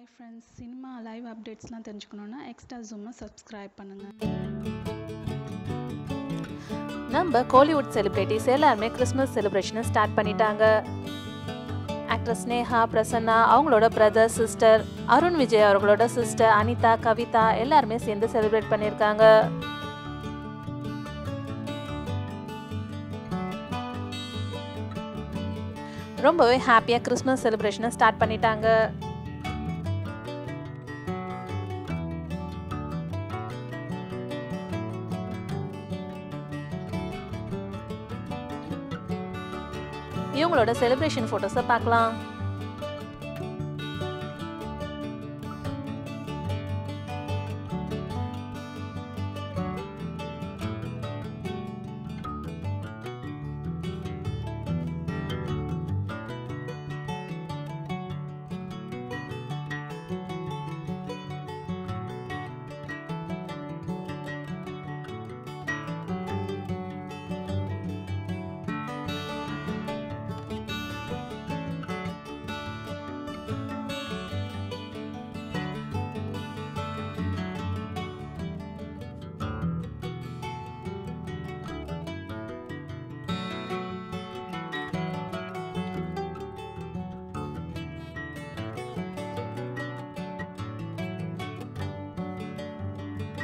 hi friends cinema live அப்டேட்ஸ்லாம் தெரிஞ்சுக்கணுன்னா extra ஜூமை சப்ஸ்கிரைப் பண்ணுங்கள் நம்ம கோலிவுட் செலிப்ரிட்டிஸ் எல்லாருமே கிறிஸ்மஸ் செலிப்ரேஷனை ஸ்டார்ட் பண்ணிட்டாங்க ஆக்ட்ரஸ் ஸ்னேஹா பிரசன்னா அவங்களோட பிரதர் சிஸ்டர் அருண் விஜய் அவர்களோட சிஸ்டர் அனிதா கவிதா எல்லாருமே சேர்ந்து செலிப்ரேட் பண்ணியிருக்காங்க ரொம்பவே ஹாப்பியாக கிறிஸ்மஸ் செலிப்ரேஷனை ஸ்டார்ட் பண்ணிட்டாங்க இவங்களோட செலிப்ரேஷன் ஃபோட்டோஸை பார்க்கலாம்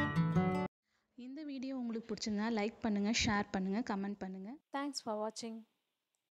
இந்த வீடியோ உங்களுக்கு பிடிச்சிருந்தா லைக் பண்ணுங்கள் ஷேர் பண்ணுங்கள் கமெண்ட் பண்ணுங்கள் தேங்க்ஸ் ஃபார் வாட்சிங்